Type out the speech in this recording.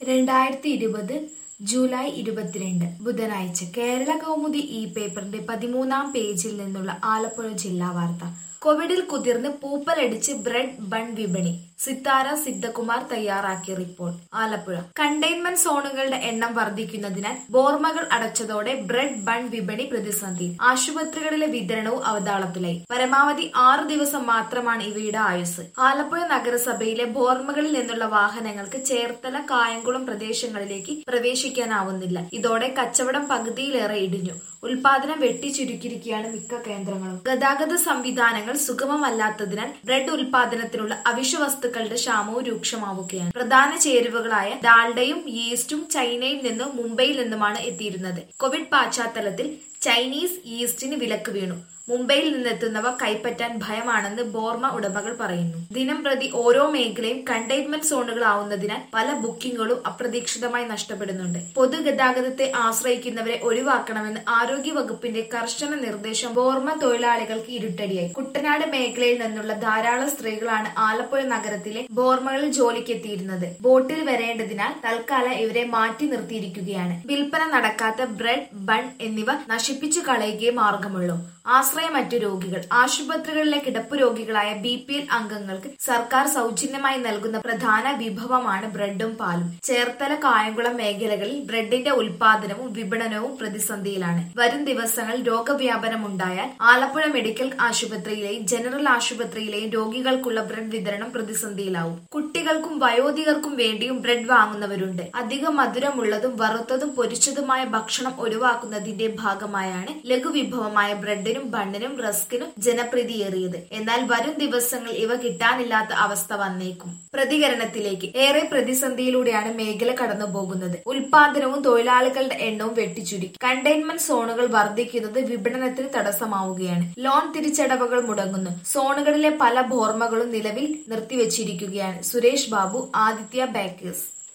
രണ്ടായിരത്തി ഇരുപത് ജൂലൈ ഇരുപത്തിരണ്ട് ബുധനാഴ്ച കേരള കൗമുദി ഈ പേപ്പറിന്റെ പതിമൂന്നാം പേജിൽ നിന്നുള്ള ആലപ്പുഴ ജില്ലാ വാർത്ത കോവിഡിൽ കുതിർന്ന് പൂപ്പലടിച്ച് ബ്രെഡ് ബൺ വിപണി സിത്താര സിദ്ധകുമാർ തയ്യാറാക്കിയ റിപ്പോർട്ട് ആലപ്പുഴ കണ്ടെയ്ൻമെന്റ് സോണുകളുടെ എണ്ണം വർദ്ധിക്കുന്നതിനാൽ ബോർമകൾ അടച്ചതോടെ ബ്രെഡ് ബൺ വിപണി പ്രതിസന്ധി ആശുപത്രികളിലെ വിതരണവും അവതാളത്തിലായി പരമാവധി ആറ് ദിവസം മാത്രമാണ് ഇവയുടെ ആയുസ് ആലപ്പുഴ നഗരസഭയിലെ ബോർമകളിൽ നിന്നുള്ള വാഹനങ്ങൾക്ക് ചേർത്തല കായംകുളം പ്രദേശങ്ങളിലേക്ക് പ്രവേശിക്കാനാവുന്നില്ല ഇതോടെ കച്ചവടം പകുതിയിലേറെ ഇടിഞ്ഞു ഉൽപാദനം വെട്ടിച്ചുരുക്കിയിരിക്കുകയാണ് മിക്ക കേന്ദ്രങ്ങളും ഗതാഗത സംവിധാനങ്ങൾ സുഗമമല്ലാത്തതിനാൽ ബ്രെഡ് ഉൽപാദനത്തിനുള്ള അവശ്യ വസ്തുക്കളുടെ ക്ഷാമവും രൂക്ഷമാവുകയാണ് പ്രധാന ചേരുവകളായ ഡാൽഡയും ഈസ്റ്റും ചൈനയിൽ നിന്നും മുംബൈയിൽ നിന്നുമാണ് എത്തിയിരുന്നത് കോവിഡ് പശ്ചാത്തലത്തിൽ ചൈനീസ് ഈസ്റ്റിന് വിലക്ക് വീണു മുംബൈയിൽ നിന്നെത്തുന്നവ കൈപ്പറ്റാൻ ഭയമാണെന്ന് ബോർമ ഉടമകൾ പറയുന്നു ദിനം പ്രതി ഓരോ മേഖലയും കണ്ടെയ്ൻമെന്റ് സോണുകളാവുന്നതിനാൽ പല ബുക്കിംഗുകളും അപ്രതീക്ഷിതമായി നഷ്ടപ്പെടുന്നുണ്ട് പൊതുഗതാഗതത്തെ ആശ്രയിക്കുന്നവരെ ഒഴിവാക്കണമെന്ന് ആരോഗ്യ വകുപ്പിന്റെ കർശന നിർദ്ദേശം ബോർമ തൊഴിലാളികൾക്ക് ഇരുട്ടടിയായി കുട്ടനാട് മേഖലയിൽ നിന്നുള്ള ധാരാളം സ്ത്രീകളാണ് ആലപ്പുഴ നഗരത്തിലെ ബോർമകളിൽ ജോലിക്കെത്തിയിരുന്നത് ബോട്ടിൽ വരേണ്ടതിനാൽ തൽക്കാലം ഇവരെ മാറ്റി നിർത്തിയിരിക്കുകയാണ് വിൽപ്പന നടക്കാത്ത ബ്രെഡ് ബൺ എന്നിവ നശിപ്പിച്ചു കളയുകയേ മാർഗമുള്ളൂ ആശ്രയമറ്റു രോഗികൾ ആശുപത്രികളിലെ കിടപ്പ് രോഗികളായ ബി പി എൽ അംഗങ്ങൾക്ക് സർക്കാർ സൗജന്യമായി നൽകുന്ന പ്രധാന വിഭവമാണ് ബ്രെഡും പാലും ചേർത്തല കായംകുളം മേഖലകളിൽ ബ്രെഡിന്റെ ഉൽപാദനവും വിപണനവും പ്രതിസന്ധിയിലാണ് വരും ദിവസങ്ങളിൽ രോഗവ്യാപനം ഉണ്ടായാൽ ആലപ്പുഴ മെഡിക്കൽ ആശുപത്രിയിലെയും ജനറൽ ആശുപത്രിയിലെയും രോഗികൾക്കുള്ള ബ്രെഡ് വിതരണം പ്രതിസന്ധിയിലാവും കുട്ടികൾക്കും വയോധികർക്കും വേണ്ടിയും ബ്രെഡ് വാങ്ങുന്നവരുണ്ട് അധികം മധുരമുള്ളതും വറുത്തതും പൊരിച്ചതുമായ ഭക്ഷണം ഒഴിവാക്കുന്നതിന്റെ ഭാഗമായാണ് ലഘുവിഭവമായ ബ്രെഡിനും ബണ്ണിനും റസ്കിനും ജനപ്രീതിയേറിയത് എന്നാൽ വരും ദിവസങ്ങളിൽ ഇവ കിട്ടാനില്ലാത്ത അവസ്ഥ വന്നേക്കും പ്രതികരണത്തിലേക്ക് ഏറെ പ്രതിസന്ധിയിലൂടെയാണ് മേഖല കടന്നുപോകുന്നത് ഉൽപാദനവും തൊഴിലാളികളുടെ എണ്ണവും വെട്ടിച്ചുരുക്കി കണ്ടെയ്ൻമെന്റ് സോണുകൾ വർദ്ധിക്കുന്നത് വിപണനത്തിന് തടസ്സമാവുകയാണ് ലോൺ തിരിച്ചടവുകൾ മുടങ്ങുന്നു സോണുകളിലെ പല ബോർമകളും നിലവിൽ നിർത്തിവച്ചിരിക്കുകയാണ് സുരേഷ് ബാബു ആദിത്യ ബേക്കേഴ്സ്